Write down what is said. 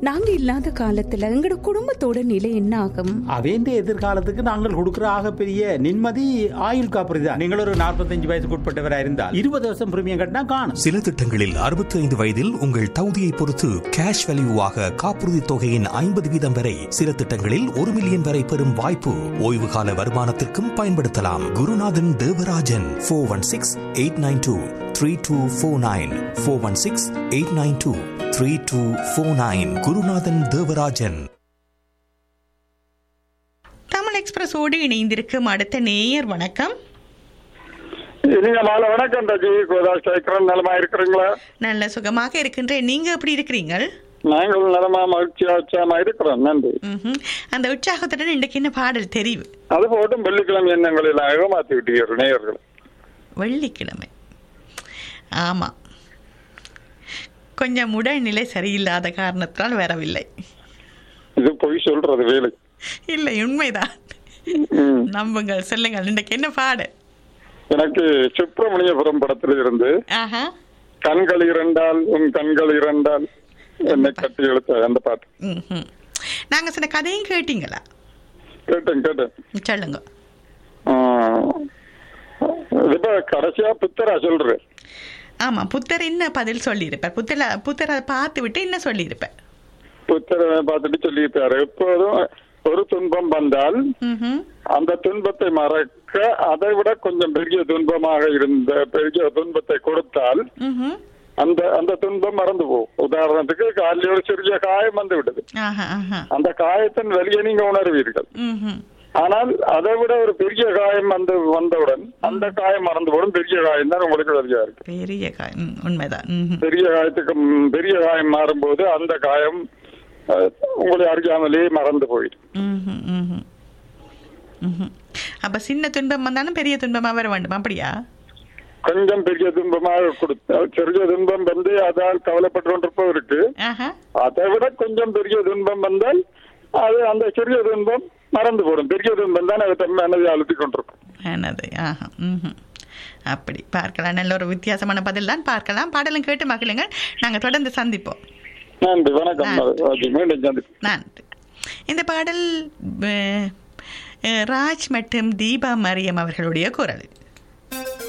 நாங்க இல்லாத காலத்துல எங்கட குடும்பத்தோட நிலை என்ன ஆகும் அவேந்த எதிர்காலத்துக்கு நாங்கள் கொடுக்கிற ஆகப்பெரிய நிம்மதி ஆயுள் காப்பீடு தான் நீங்கள் ஒரு நாற்பத்தஞ்சு வயசுக்கு உட்பட்டவராக இருந்தால் இருபது வருஷம் பிரீமியம் கட்டினா காணும் சில திட்டங்களில் 65 வயதில் உங்கள் தகுதியை பொறுத்து கேஷ் வேல்யூவாக காப்புறுதி தொகையின் ஐம்பது வீதம் வரை சில திட்டங்களில் ஒரு மில்லியன் வரை பெறும் வாய்ப்பு ஓய்வு கால வருமானத்திற்கும் பயன்படுத்தலாம் Gurunathan Devarajan four one six eight nine two three two four nine four one six eight nine two three two four nine Gurunathan Devarajan Tamil எக்ஸ்பிரஸோடு இணைந்திருக்கும் அடுத்த நேயர் வணக்கம் நீங்க மாலை வணக்கம் ரஜி கோதாஸ் கேட்கிறோம் நலமா இருக்கிறீங்களா நல்ல சுகமாக இருக்கின்றேன் நீங்க எப்படி இருக்கிறீங்கள் நாங்கள் நலமா மகிழ்ச்சியா உற்சாகமா இருக்கிறோம் நன்றி ம்ஹும். அந்த உற்சாகத்துடன் இன்றைக்கு என்ன பாடல் தெரிவு அது போட்டும் வெள்ளிக்கிழமை எண்ணங்களில் ஏமாத்தி விட்டீர்கள் நேயர்கள் வெள்ளிக்கிழமை ஆமாம் கொஞ்சம் உடல்நிலை சரியில்லாத காரணத்தினால் வரவில்லை இது பொய் சொல்றது வேலை இல்லை உண்மைதான் ம். நம்புங்கள் சொல்லுங்கள் இன்றைக்கு என்ன பாடல் எனக்கு சுப்பிரமணியபுரம் படத்தில் இருந்து ஆஹா கண்கள் இரண்டால் உன் கண்கள் இரண்டால் என்னை கட்டி எழுத்த அந்த பாட்டு ம்ஹும். நாங்க சொன்ன கதையும் கேட்டீங்களா கேட்டேன் கேட்டேன் சொல்லுங்க ஆ. இப்ப கடைசியா புத்தரா சொல்றேன் ஆமா புத்தர் என்ன பதில் சொல்லியிருப்பார் புத்தர புத்தரை பார்த்து விட்டு என்ன சொல்லியிருப்பார் புத்தரை பார்த்துட்டு சொல்லியிருப்பாரு எப்போதும் ஒரு துன்பம் வந்தால் ம்ஹும். அந்த துன்பத்தை மறக்க அதை விட கொஞ்சம் பெரிய துன்பமாக இருந்த பெரிய துன்பத்தை கொடுத்தால் ம்ஹும். அந்த அந்த துன்பம் மறந்து போகும் உதாரணத்துக்கு காலில் ஒரு சிறிய காயம் வந்து விடுது ஆஹா ஆஹா அந்த காயத்தின் வலியை நீங்க உணர்வீர்கள் ம்ஹும். ஆனால் அதை விட ஒரு பெரிய காயம் வந்து வந்தவுடன் அந்த காயம் மறந்து போடும் பெரிய காயம் தான் உங்களுக்கு வலியா இருக்கு பெரிய காய் ம், உண்மைதான் ம்ஹும். பெரிய காயத்துக்கு ம், பெரிய காயம் மாறும்போது அந்த காயம் அஹ், உங்களை அறியாமலே மறந்து போயிடும் ம்ஹும், ம்ஹும். ம்ஹும். அப்ப சின்ன துன்பம் வந்தாலும் பெரிய துன்பமா வர வேண்டும் அப்படியா கொஞ்சம் பெரிய துன்பமாக கொடுத்தால் சிறிய துன்பம் வந்து அதால் கவலைப்பட்டு கொண்டிருப்பவருக்கு ஆஹா அதை விட கொஞ்சம் பெரிய துன்பம் வந்தால் அது அந்த சிறிய துன்பம் மறந்து போடும் பெரிய துன்பம் தான் அதை தம் மனதை அழுத்தி கொண்டிருக்கும் என்னது ஆஹா ம்ஹும். அப்படி பார்க்கலாம் நல்ல ஒரு வித்தியாசமான பதில் தான் பார்க்கலாம் பாடலும் கேட்டு மகிழுங்கள் நாங்க தொடர்ந்து சந்திப்போம் நன்றி வணக்கம் நன்றி. ராஜி. மீண்டும் சந்திப்போம் நன்றி இந்த பாடல் அஹ், அஹ், ராஜ் மற்றும் தீபா மரியம் அவர்களுடைய குரல்